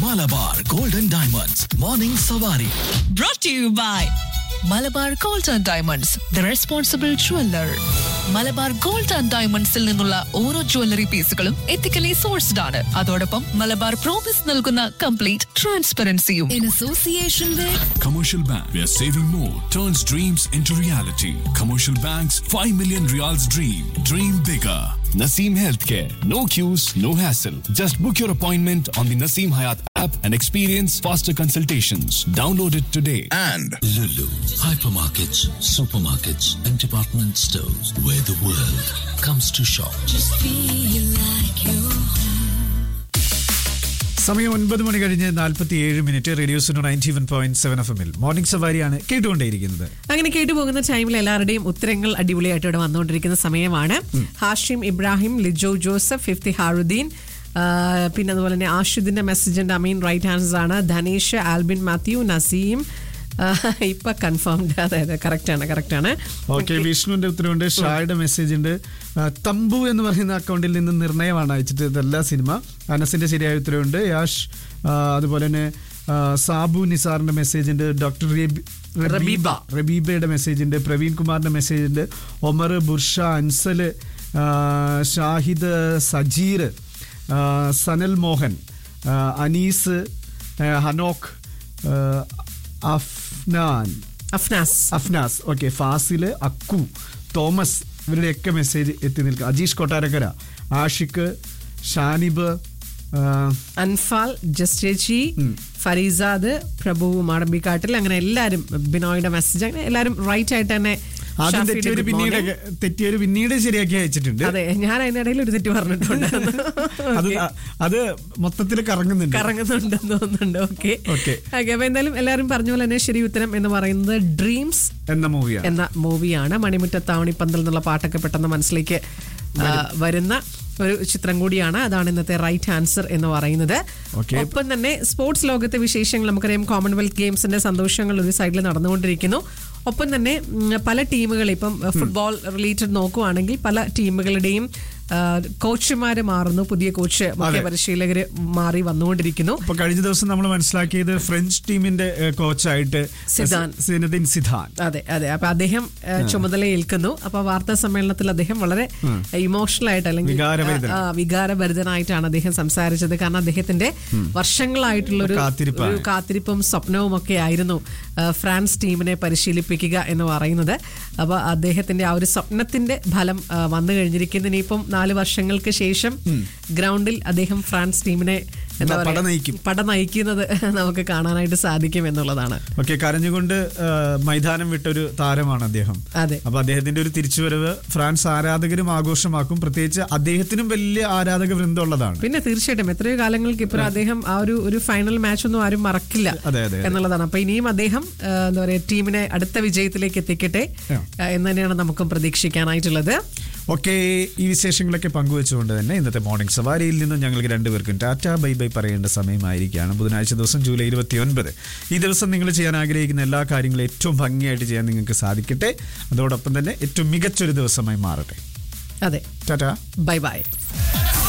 Malabar golden diamonds morning Savari brought to you by Malabar gold and diamonds the responsible jeweller Malabar gold and ഡയമണ്ട്സിൽ നിന്നുള്ള ഓരോ jewellery പീസുകളും ethically sourced ആണ് അതോടൊപ്പം മലബാർ പ്രോമിസ് നൽകുന്ന കംപ്ലീറ്റ് ട്രാൻസ്പെറൻസിയും in association with Commercial Bank, where saving more turns dreams into reality. Commercial Bank's 5 million reals dream. Dream bigger. Naseem Healthcare. No queues, no hassle. Just book your appointment on the Naseem Hayat app and experience faster consultations. Download it today. and Lulu, hypermarkets, supermarkets, and department stores where the world comes to shop. സമയം ഒൻപത് മണി കഴിഞ്ഞ് നാൽപ്പത്തി ഏഴ് minute റേഡിയോസിനോ ninety one point seven F എമ്മിൽ morning സവാരിയാണ് കേട്ടുകൊണ്ടേയിരിക്കുന്നത് അങ്ങനെ കേട്ടു പോകുന്ന ടൈമിൽ എല്ലാവരുടെയും ഉത്തരങ്ങൾ അടിപൊളിയായിട്ട് ഇവിടെ വന്നുകൊണ്ടിരിക്കുന്ന സമയമാണ് ഹാഷിം ഇബ്രാഹിം ലിജോ ജോസഫ് ഫിഫ്തി ഹാറുദ്ദീൻ ആ, പിന്നെ അതുപോലെ തന്നെ ആഷിദിന്റെ മെസ്സേജിന്റെ അമീൻ റൈറ്റ് ആൻസർ ആണ് ധനേഷ് ആൽബിൻ മാത്യു നസീം ആ, ഇപ്പൊ കൺഫേംഡ് അതെ അതെ കറക്റ്റ് ആണ് കറക്റ്റ് ആണ് ഓക്കെ വിഷ്ണുവിന്റെ ഉത്തരവുണ്ട് ഷായുടെ മെസ്സേജ് ഉണ്ട് ആ, തമ്പു എന്ന് പറയുന്ന അക്കൗണ്ടിൽ നിന്ന് നിർണയമാണ് അയച്ചിട്ട് ഇതെല്ലാ സിനിമ അനസിന്റെ ശരിയായ ഉത്തരവുണ്ട് യാഷ് ആ, അതുപോലെ തന്നെ ആ, സാബു നിസാറിന്റെ മെസ്സേജ് ഉണ്ട് ഡോക്ടർ റബി- റബീബ റബീബയുടെ മെസ്സേജ് ഉണ്ട് പ്രവീൺ കുമാറിന്റെ മെസ്സേജ് ഉണ്ട് ഒമർ ബുർഷ അൻസൽ ആ, ഷാഹിദ് സജീർ ആ, സനൽ മോഹൻ ആ, അനീസ് ആ, ഹനോക്ക് ആ, അഫ്നാൻ അഫ്നാസ് അഫ്നാസ് ഓക്കെ ഫാസില് അക്കു തോമസ് ഇവരുടെയൊക്കെ മെസ്സേജ് എത്തി നിൽക്കുക അജീഷ് കൊട്ടാരക്കര ആഷിഖ് ഷാനിബ് ആ, അൻഫാൽ ജസ്റ്റേച്ചി ഫരീസാദ് പ്രഭു മാടമ്പിക്കാട്ടിൽ അങ്ങനെ എല്ലാവരും ബിനോയുടെ മെസ്സേജ് അങ്ങനെ എല്ലാവരും റൈറ്റ് ആയിട്ട് തന്നെ ആദ്യം ഷാഫിയുടെ തെറ്റിയൊരു good പിന്നീട് morning. തെറ്റിയൊരു പിന്നീട് ശരിയാക്കി അയച്ചിട്ടുണ്ട് അതെ ഞാൻ അതിനിടയിൽ ഒരു തെറ്റ് പറഞ്ഞിട്ടുണ്ട് അത് Okay. അത് മൊത്തത്തിൽ കറങ്ങുന്നുണ്ട് കറങ്ങുന്നുണ്ടെന്ന് തോന്നുന്നുണ്ട് ഓക്കെ Okay. ഓക്കെ അപ്പൊ എന്തായാലും എല്ലാവരും പറഞ്ഞ പോലെ തന്നെ ശരി ഉത്തരം എന്ന് പറയുന്നത് ഡ്രീംസ് എന്ന മൂവിയാണ് എന്ന മൂവിയാണ് മണിമുറ്റത്താവണിപ്പന്തൽ എന്നുള്ള പാട്ടൊക്കെ പെട്ടെന്ന് മനസ്സിലേക്ക് ആ, വരുന്ന ഒരു ചിത്രം കൂടിയാണ് അതാണ് ഇന്നത്തെ റൈറ്റ് ആൻസർ എന്ന് പറയുന്നത് Okay. ഒപ്പം തന്നെ സ്പോർട്സ് ലോകത്തെ വിശേഷങ്ങൾ നമുക്കറിയാം കോമൺവെൽത്ത് ഗെയിംസിന്റെ സന്തോഷങ്ങൾ ഒരു സൈഡിൽ നടന്നുകൊണ്ടിരിക്കുന്നു ഒപ്പം തന്നെ ഉം, പല ടീമുകൾ ഇപ്പം ഫുട്ബോൾ റിലേറ്റഡ് നോക്കുവാണെങ്കിൽ പല ടീമുകളുടെയും കോച്ചുമാര് മാറുന്നു പുതിയ കോച്ച് മുഖ്യ പരിശീലകര് മാറി വന്നുകൊണ്ടിരിക്കുന്നു അപ്പൊ കഴിഞ്ഞ ദിവസം നമ്മൾ മനസ്സിലാക്കിയത് ഫ്രഞ്ച് ടീമിന്റെ ഏഹ്, കോച്ചായിട്ട് സിദാൻ. സിനദിൻ സിദാൻ അതെ അതെ അപ്പൊ അദ്ദേഹം ഏഹ്, ചുമതല ഏൽക്കുന്നു അപ്പൊ വാർത്താ സമ്മേളനത്തിൽ അദ്ദേഹം വളരെ ഇമോഷണൽ ആയിട്ട് അല്ലെങ്കിൽ വികാരഭരിതൻ. ആ, ആ, വികാരഭരിതനായിട്ടാണ് അദ്ദേഹം സംസാരിച്ചത് കാരണം അദ്ദേഹത്തിന്റെ വർഷങ്ങളായിട്ടുള്ള ഒരു കാത്തിരിപ്പാണ്. ഒരു കാത്തിരിപ്പും സ്വപ്നവും ഒക്കെ ആയിരുന്നു ആ, ഫ്രാൻസ് ടീമിനെ പരിശീലിപ്പിക്കുക എന്ന് പറയുന്നത് അപ്പൊ അദ്ദേഹത്തിന്റെ ആ ഒരു സ്വപ്നത്തിന്റെ ഫലം ആ, വന്നു കഴിഞ്ഞിരിക്കുന്നു ഇനിയിപ്പം നാല് വർഷങ്ങൾക്ക് ശേഷം ഗ്രൗണ്ടിൽ അദ്ദേഹം ഫ്രാൻസ് ടീമിനെ എന്താ പട പറയാ നയിക്കും. പട നയിക്കുന്നത് നമുക്ക് കാണാനായിട്ട് സാധിക്കും എന്നുള്ളതാണ് ഓക്കെ കരഞ്ഞുകൊണ്ട് ഏഹ്, മൈതാനം വിട്ടൊരു താരമാണ് അദ്ദേഹം അതെ അപ്പൊ അദ്ദേഹത്തിന്റെ ഒരു തിരിച്ചുവരവ് ഫ്രാൻസ് ആരാധകരും ആഘോഷമാക്കും പ്രത്യേകിച്ച് അദ്ദേഹത്തിനും വലിയ ആരാധക വൃന്ദം ഉള്ളതാണ് പിന്നെ തീർച്ചയായിട്ടും എത്രയോ കാലങ്ങൾക്ക് ഇപ്പുറം അദ്ദേഹം ആ ഒരു ഒരു ഫൈനൽ മാച്ച് ഒന്നും ആരും മറക്കില്ല അതെ, അതെ, അതെ. എന്നുള്ളതാണ് അപ്പൊ ഇനിയും അദ്ദേഹം ആ, എന്താ പറയാ ടീമിനെ അടുത്ത വിജയത്തിലേക്ക് എത്തിക്കട്ടെ ആ, എന്ന് തന്നെയാണ് നമുക്കും പ്രതീക്ഷിക്കാനായിട്ടുള്ളത് ഓക്കെ ഈ വിശേഷങ്ങളൊക്കെ പങ്കുവെച്ചുകൊണ്ട് തന്നെ ഇന്നത്തെ മോർണിംഗ് സവാരിയിൽ നിന്നും ഞങ്ങൾക്ക് രണ്ടുപേർക്കും ടാറ്റ ബൈ ബൈ പറയേണ്ട സമയമായിരിക്കുകയാണ് ബുധനാഴ്ച ദിവസം ജൂലൈ ഇരുപത്തി ഒൻപത് ഈ ദിവസം നിങ്ങൾ ചെയ്യാൻ ആഗ്രഹിക്കുന്ന എല്ലാ കാര്യങ്ങളും ഏറ്റവും ഭംഗിയായിട്ട് ചെയ്യാൻ നിങ്ങൾക്ക് സാധിക്കട്ടെ അതോടൊപ്പം തന്നെ ഏറ്റവും മികച്ചൊരു ദിവസമായി മാറട്ടെ അതെ ടാറ്റ ബൈ ബൈ